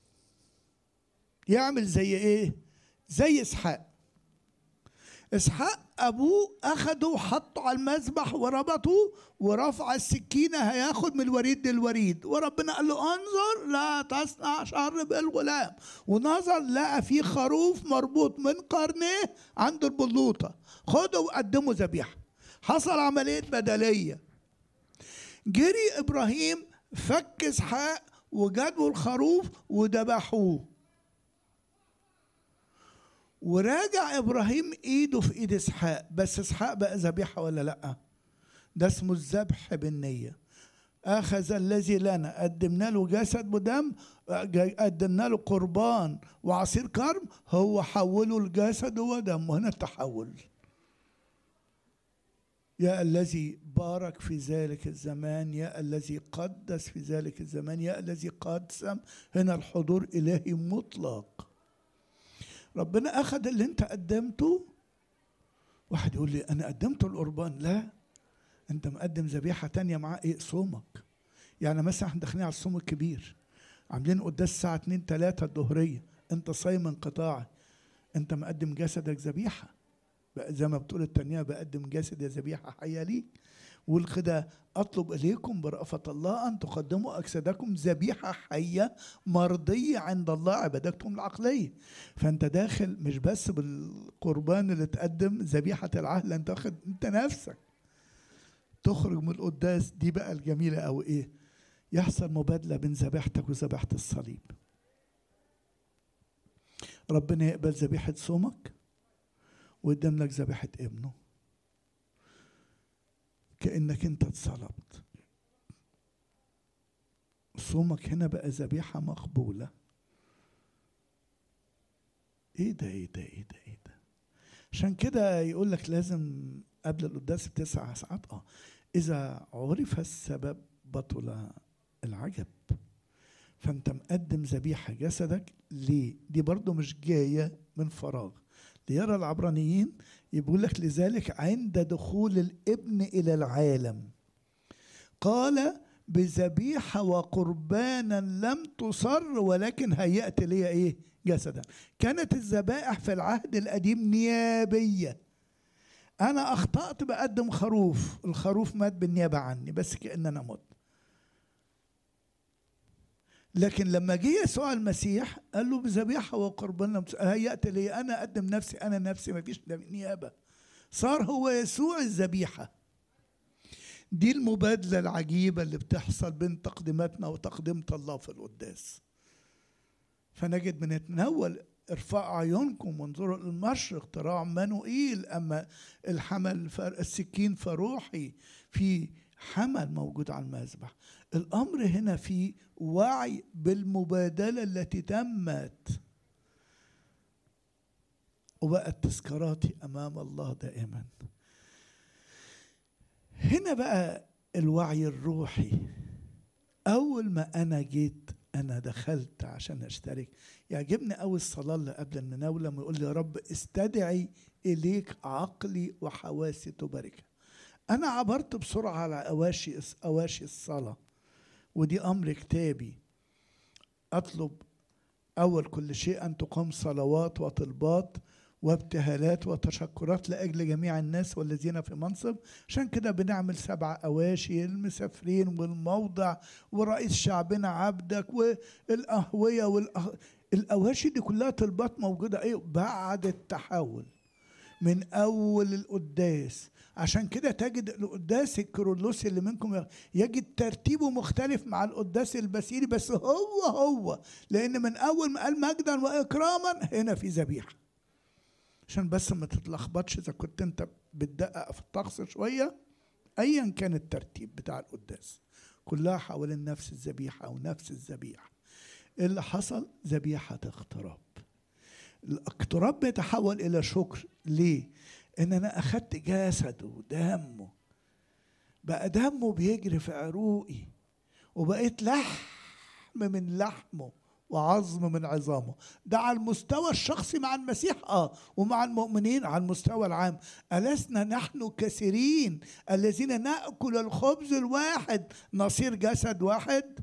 يعمل زي ايه زي اسحاق اسحاق ابوه اخده وحطه على المذبح وربطه ورفع السكينه هياخد من الوريد للوريد وربنا قال له انظر لا تصنع شر بالغلام ونظر لقى في خروف مربوط من قرنيه عند البلوطه خده وقدمه ذبيحه حصل عملية بدلية جري إبراهيم فك إسحاق وجابوا الخروف وذبحوه وراجع إبراهيم إيده في إيد إسحاق بس إسحاق بقى ذبيحة ولا لأ ده اسمه الذبح بالنية أخذ الذي لنا قدمنا له جسد ودم قدمنا له قربان وعصير كرم هو حوله الجسد ودم هنا التحول يا الذي بارك في ذلك الزمان يا الذي قدس في ذلك الزمان يا الذي قدسم هنا الحضور إلهي مطلق ربنا أخذ اللي أنت قدمته واحد يقول لي أنا قدمت القربان لا أنت مقدم ذبيحة تانية معاه إيه صومك يعني مثلا احنا داخلين على الصوم الكبير عاملين قداس الساعة 2 3 الظهرية أنت صايم انقطاعي أنت مقدم جسدك ذبيحة زي ما بتقول التانية بقدم جسدي ذبيحة حية ليك والكده أطلب إليكم برأفة الله أن تقدموا أجسادكم ذبيحة حية مرضية عند الله عبادتكم العقلية فأنت داخل مش بس بالقربان اللي تقدم ذبيحة العهد أنت واخد أنت نفسك تخرج من القداس دي بقى الجميلة أو إيه يحصل مبادلة بين ذبيحتك وذبيحة الصليب ربنا يقبل ذبيحة صومك ويقدم لك ذبيحة ابنه كأنك انت اتصلبت صومك هنا بقى ذبيحة مقبولة ايه ده ايه ده ايه ده ايه ده عشان كده يقول لك لازم قبل القداس بتسع ساعات اه اذا عرف السبب بطل العجب فانت مقدم ذبيحه جسدك ليه دي برضو مش جايه من فراغ ليرى العبرانيين يقول لك لذلك عند دخول الابن الى العالم قال بذبيحة وقربانا لم تصر ولكن هيأت لي ايه جسدا كانت الذبائح في العهد القديم نيابية انا اخطأت بقدم خروف الخروف مات بالنيابة عني بس كأن انا مت لكن لما جه يسوع المسيح قال له بذبيحة وقربان هيأت لي أنا أقدم نفسي أنا نفسي ما فيش نيابة صار هو يسوع الذبيحة دي المبادلة العجيبة اللي بتحصل بين تقديماتنا وتقدمة الله في القداس فنجد بنتناول ارفعوا عيونكم وانظروا للمشرق تراعوا منوئيل اما الحمل السكين فروحي في حمل موجود على المذبح الامر هنا في وعي بالمبادله التي تمت وبقت تذكاراتي امام الله دائما هنا بقى الوعي الروحي اول ما انا جيت انا دخلت عشان اشترك يعجبني قوي الصلاه اللي قبل المناوله لما يقول لي يا رب استدعي اليك عقلي وحواسي تباركها انا عبرت بسرعه على اواشي اواشي الصلاه ودي امر كتابي اطلب اول كل شيء ان تقام صلوات وطلبات وابتهالات وتشكرات لاجل جميع الناس والذين في منصب عشان كده بنعمل سبع اواشي المسافرين والموضع ورئيس شعبنا عبدك والاهويه والأه... الاواشي دي كلها طلبات موجوده ايه بعد التحول من اول القداس عشان كده تجد القداس الكرولوسي اللي منكم يجد ترتيبه مختلف مع القداس البسيري بس هو هو لان من اول ما قال مجدا واكراما هنا في ذبيحه عشان بس ما تتلخبطش اذا كنت انت بتدقق في الطقس شويه ايا كان الترتيب بتاع القداس كلها حوالين نفس الذبيحه او نفس الذبيحه اللي حصل ذبيحه اقتراب الاقتراب بيتحول الى شكر ليه ان انا اخدت جسده ودمه بقى دمه بيجري في عروقي وبقيت لحم من لحمه وعظم من عظامه ده على المستوى الشخصي مع المسيح اه ومع المؤمنين على المستوى العام ألسنا نحن كثيرين الذين نأكل الخبز الواحد نصير جسد واحد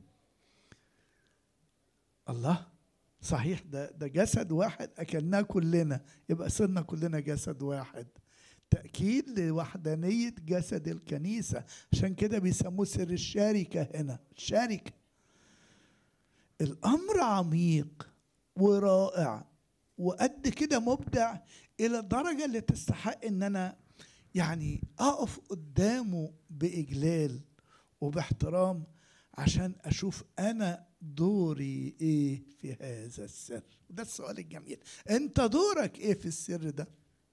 الله صحيح ده ده جسد واحد اكلناه كلنا يبقى صرنا كلنا جسد واحد تأكيد لوحدانية جسد الكنيسة عشان كده بيسموه سر الشركة هنا الشركة الأمر عميق ورائع وقد كده مبدع إلى الدرجة اللي تستحق إن أنا يعني اقف قدامه باجلال وباحترام عشان اشوف انا دوري ايه في هذا السر ده السؤال الجميل انت دورك ايه في السر ده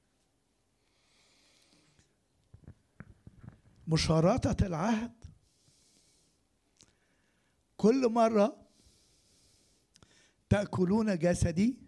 مشارطة العهد كل مرة تأكلون جسدي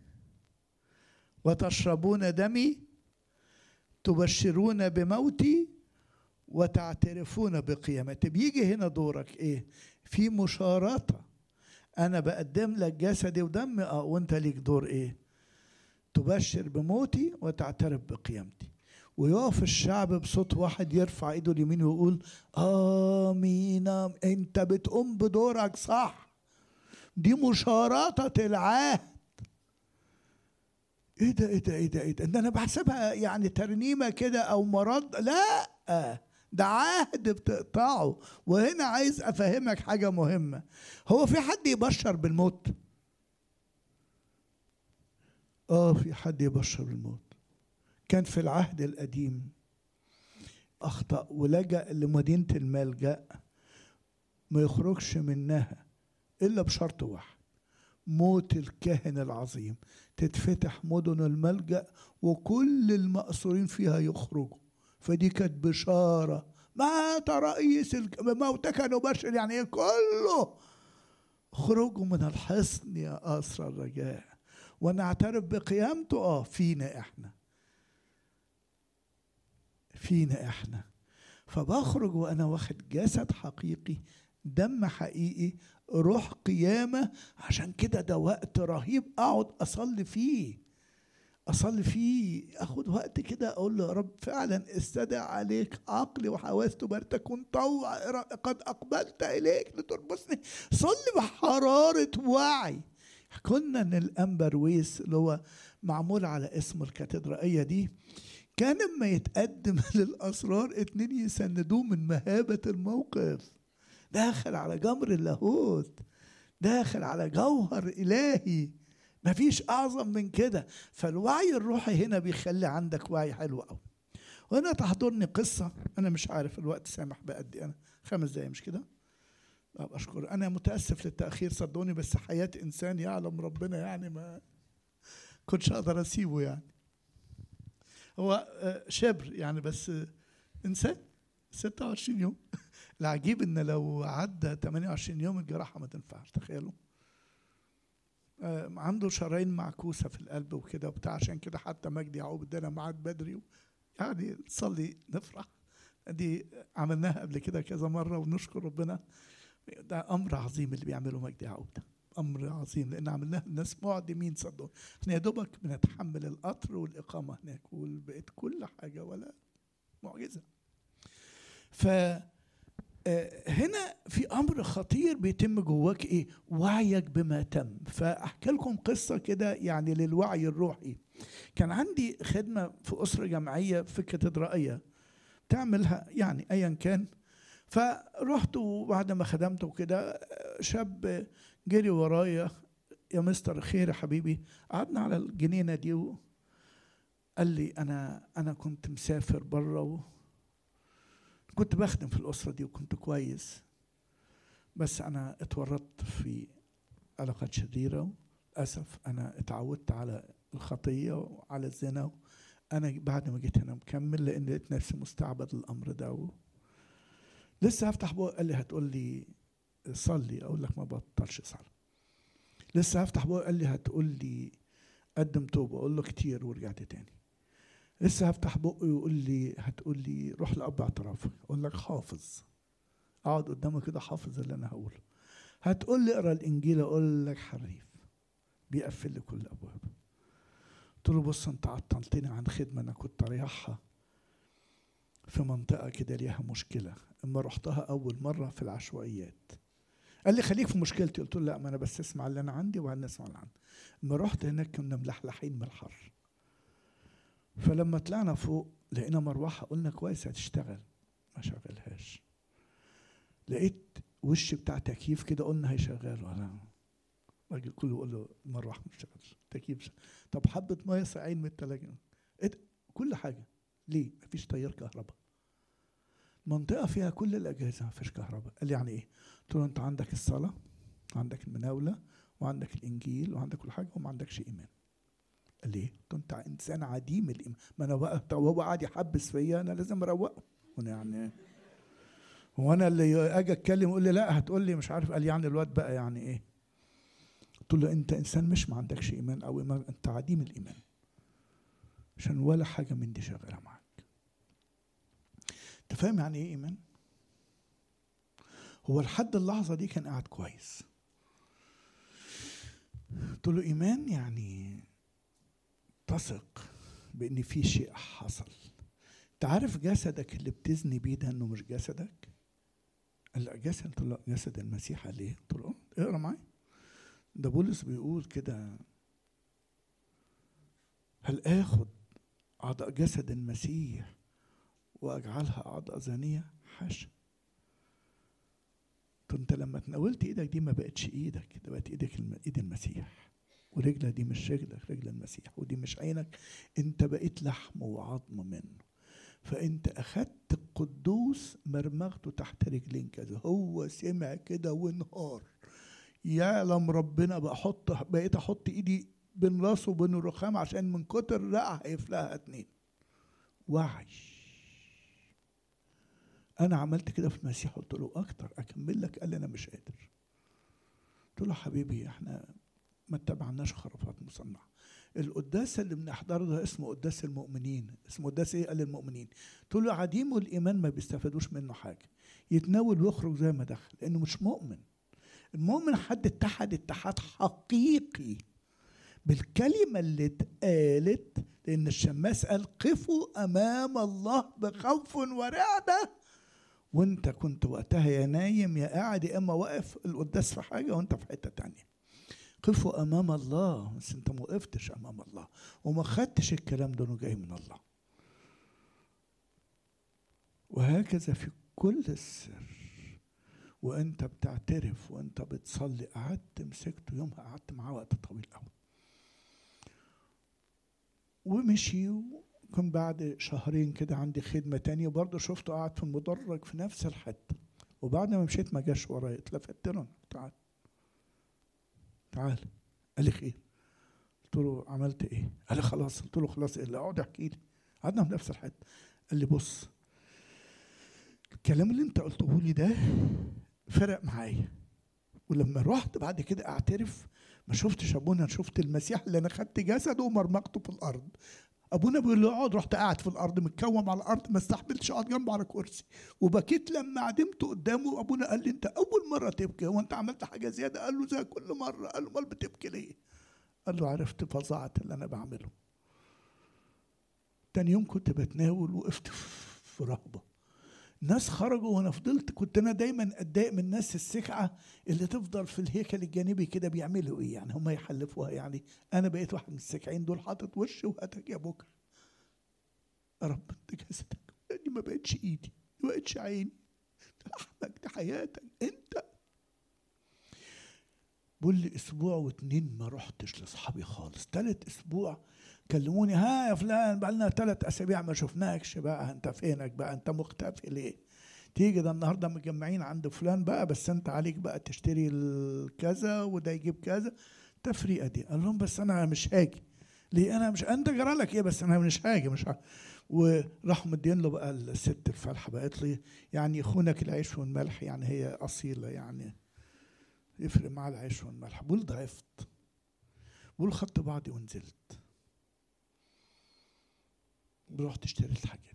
وتشربون دمي تبشرون بموتي وتعترفون بقيامتي بيجي هنا دورك ايه في مشارطة انا بقدم لك جسدي ودمي اه وانت ليك دور ايه تبشر بموتي وتعترف بقيامتي ويقف الشعب بصوت واحد يرفع ايده اليمين ويقول امين انت بتقوم بدورك صح دي مشارطة العهد ايه ده ايه ده ايه ده ايه ده انا بحسبها يعني ترنيمه كده او مرض لا ده عهد بتقطعه وهنا عايز افهمك حاجه مهمه هو في حد يبشر بالموت اه في حد يبشر بالموت كان في العهد القديم اخطا ولجا لمدينه الملجا ما يخرجش منها الا بشرط واحد موت الكاهن العظيم تتفتح مدن الملجا وكل المأسورين فيها يخرجوا فدي كانت بشاره مات رئيس موتك نبشر يعني ايه كله خرجوا من الحصن يا أسرى الرجاء ونعترف بقيامته اه فينا احنا فينا احنا فبخرج وانا واخد جسد حقيقي دم حقيقي روح قيامة عشان كده ده وقت رهيب أقعد أصلي فيه أصلي فيه أخد وقت كده أقول له يا رب فعلا استدع عليك عقلي وحواسته بل تكون طوع قد أقبلت إليك لتربصني صلي بحرارة وعي كنا ان الانبر ويس اللي هو معمول على اسم الكاتدرائيه دي كان لما يتقدم للاسرار اتنين يسندوه من مهابه الموقف داخل على جمر اللاهوت داخل على جوهر إلهي مفيش أعظم من كده فالوعي الروحي هنا بيخلي عندك وعي حلو قوي وهنا تحضرني قصة أنا مش عارف الوقت سامح بقد أنا خمس دقايق مش كده طب أشكر أنا متأسف للتأخير صدقوني بس حياة إنسان يعلم ربنا يعني ما كنتش أقدر أسيبه يعني هو شبر يعني بس إنسان 26 يوم العجيب ان لو عدى 28 يوم الجراحه ما تنفعش تخيلوا عنده شرايين معكوسه في القلب وكده وبتاع عشان كده حتى مجدي يعقوب ادانا ميعاد بدري يعني نصلي نفرح دي عملناها قبل كده كذا مره ونشكر ربنا ده امر عظيم اللي بيعمله مجدي يعقوب ده امر عظيم لان عملناها الناس معدمين صدقوا احنا يا دوبك بنتحمل القطر والاقامه هناك وبقت كل حاجه ولا معجزه ف هنا في امر خطير بيتم جواك ايه وعيك بما تم فاحكي لكم قصه كده يعني للوعي الروحي كان عندي خدمه في اسره جمعيه في كاتدرائيه تعملها يعني ايا كان فرحت وبعد ما خدمت وكده شاب جري ورايا يا مستر خير يا حبيبي قعدنا على الجنينه دي قال لي انا انا كنت مسافر بره كنت بخدم في الأسرة دي وكنت كويس بس أنا اتورطت في علاقات شريرة للأسف أنا اتعودت على الخطية وعلى الزنا أنا بعد ما جيت هنا مكمل لأن لقيت نفسي مستعبد للأمر ده و... لسه هفتح بقى قال لي هتقول لي صلي أقول لك ما بطلش صلاة لسه هفتح بقى قال لي هتقول لي قدم توبة أقول له كتير ورجعت تاني لسه هفتح بقي ويقول لي هتقول لي روح لاب اعترافك اقول لك حافظ اقعد قدامه كده حافظ اللي انا هقوله هتقول لي اقرا الانجيل اقول لك حريف بيقفل لي كل الابواب قلت له بص انت عطلتني عن خدمه انا كنت رايحها في منطقه كده ليها مشكله اما رحتها اول مره في العشوائيات قال لي خليك في مشكلتي قلت له لا ما انا بس اسمع اللي انا عندي وبعدين اسمع اللي عندي اما رحت هناك كنا ملحلحين من الحر فلما طلعنا فوق لقينا مروحة قلنا كويس هتشتغل ما شغلهاش لقيت وش بتاع تكييف كده قلنا هيشغله انا الراجل كله يقول له المروحة ما اشتغلش تكييف شغل. طب حبة مية ساقعين من التلاجة كل حاجة ليه مفيش تيار كهرباء منطقه فيها كل الاجهزه مفيش كهرباء قال لي يعني ايه قلت له انت عندك الصلاه عندك المناوله وعندك الانجيل وعندك كل حاجه وما عندكش ايمان قال لي ايه قلت له انت انسان عديم الايمان ما انا بقى طب هو قاعد يحبس فيا انا لازم اروقه وانا يعني هو انا اللي اجي اتكلم يقول لي لا هتقول لي مش عارف قال يعني الواد بقى يعني ايه قلت له انت انسان مش ما عندكش ايمان او إيمان انت عديم الايمان عشان ولا حاجه من دي شغاله معاك انت فاهم يعني ايه ايمان هو لحد اللحظه دي كان قاعد كويس قلت له ايمان يعني تثق بان في شيء حصل انت عارف جسدك اللي بتزني بيه ده انه مش جسدك قال لا جسد قلت له لا جسد المسيح قال ايه قلت له اه اقرا معايا ده بولس بيقول كده هل اخد اعضاء جسد المسيح واجعلها اعضاء زانيه حاشا انت لما تناولت ايدك دي ما بقتش ايدك ده بقت ايدك الم... ايد المسيح ورجلك دي مش رجلك رجل المسيح ودي مش عينك انت بقيت لحم وعظم منه فانت اخدت القدوس مرمغته تحت رجلين كذا هو سمع كده وانهار يعلم ربنا بحط بقيت احط ايدي بين راسه وبين الرخام عشان من كتر رقع هيفلها اتنين وعي انا عملت كده في المسيح قلت له اكتر اكمل لك قال لي انا مش قادر قلت له حبيبي احنا ما اتبعناش خرافات مصنعه القداس اللي بنحضره ده اسمه قداس المؤمنين اسمه قداس ايه قال المؤمنين قلت له عديم الايمان ما بيستفادوش منه حاجه يتناول ويخرج زي ما دخل لانه مش مؤمن المؤمن حد اتحد اتحاد حقيقي بالكلمة اللي اتقالت لأن الشماس قال قفوا أمام الله بخوف ورعدة وانت كنت وقتها يا نايم يا قاعد يا اما واقف القداس في حاجة وانت في حتة تانية قفوا أمام الله بس انت ما وقفتش أمام الله وما خدتش الكلام ده انه جاي من الله وهكذا في كل السر وانت بتعترف وانت بتصلي قعدت مسكته يومها قعدت معاه وقت طويل قوي ومشي وكان بعد شهرين كده عندي خدمة تانية برضه شفته قاعد في المدرج في نفس الحتة وبعد ما مشيت ما جاش ورايا اتلفت له تعال تعال قال لي خير قلت له عملت ايه؟ قال لي خلاص قلت له خلاص ايه اللي اقعد احكي لي قعدنا في نفس الحته قال لي بص الكلام اللي انت قلته لي ده فرق معايا ولما رحت بعد كده اعترف ما شفتش ابونا شفت المسيح اللي انا خدت جسده ومرمقته في الارض ابونا بيقول له اقعد رحت قاعد في الارض متكوم على الارض ما استحملتش اقعد جنبه على كرسي وبكيت لما عدمت قدامه ابونا قال لي انت اول مره تبكي هو انت عملت حاجه زياده قال له زي كل مره قال له امال بتبكي ليه قال له عرفت فظاعه اللي انا بعمله تاني يوم كنت بتناول وقفت في رهبه ناس خرجوا وانا فضلت كنت انا دايما اتضايق من الناس السكعه اللي تفضل في الهيكل الجانبي كده بيعملوا ايه يعني هم يحلفوها يعني انا بقيت واحد من السكعين دول حاطط وشي وهاتك يا بكره يا رب انت جسدك دي ما بقتش ايدي ما بقتش عيني ده لحمك ده حياتك انت بقول لي اسبوع واتنين ما رحتش لاصحابي خالص تالت اسبوع كلموني ها يا فلان بقى لنا ثلاث اسابيع ما شفناكش بقى انت فينك بقى انت مختفي ليه تيجي ده النهارده مجمعين عند فلان بقى بس انت عليك بقى تشتري الكذا وده يجيب كذا التفريقه دي قال لهم بس انا مش هاجي ليه انا مش انت جرى لك ايه بس انا مش هاجي مش ها. وراحوا مدين له بقى الست الفلحه بقت لي يعني خونك العيش والملح يعني هي اصيله يعني يفرق معاه العيش والملح بقول ضعفت بقول خدت بعضي ونزلت رحت اشتريت حاجات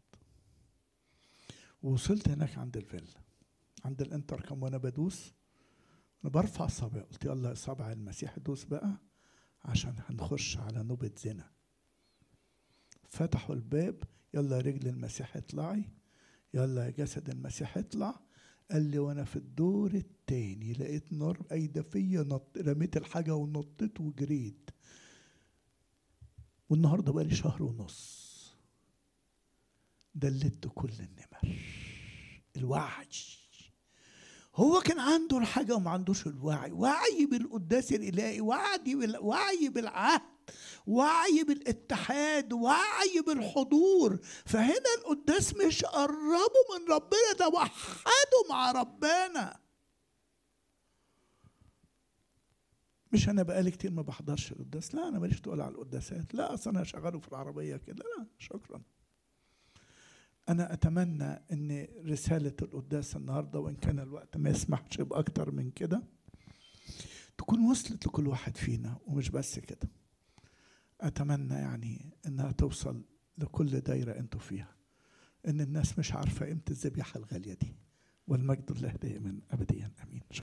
ووصلت هناك عند الفيلا عند الانتركم وانا بدوس انا برفع صابع قلت يلا صابع المسيح دوس بقى عشان هنخش على نوبة زنا فتحوا الباب يلا رجل المسيح اطلعي يلا يا جسد المسيح اطلع قال لي وانا في الدور التاني لقيت نار قايده فيا نط رميت الحاجه ونطيت وجريت والنهارده بقالي شهر ونص دلت كل النمر الوعي هو كان عنده الحاجة وما عندوش الوعي وعي بالقداس الإلهي وعي بال... وعي بالعهد وعي بالاتحاد وعي بالحضور فهنا القداس مش قربوا من ربنا ده وحدوا مع ربنا مش انا بقالي كتير ما بحضرش القداس لا انا ماليش تقول على القداسات لا اصل انا شغاله في العربيه كده لا شكرا انا اتمنى ان رساله القداس النهارده وان كان الوقت ما يسمحش باكتر من كده تكون وصلت لكل واحد فينا ومش بس كده اتمنى يعني انها توصل لكل دايره انتوا فيها ان الناس مش عارفه قيمه الذبيحه الغاليه دي والمجد لله دائما ابديا امين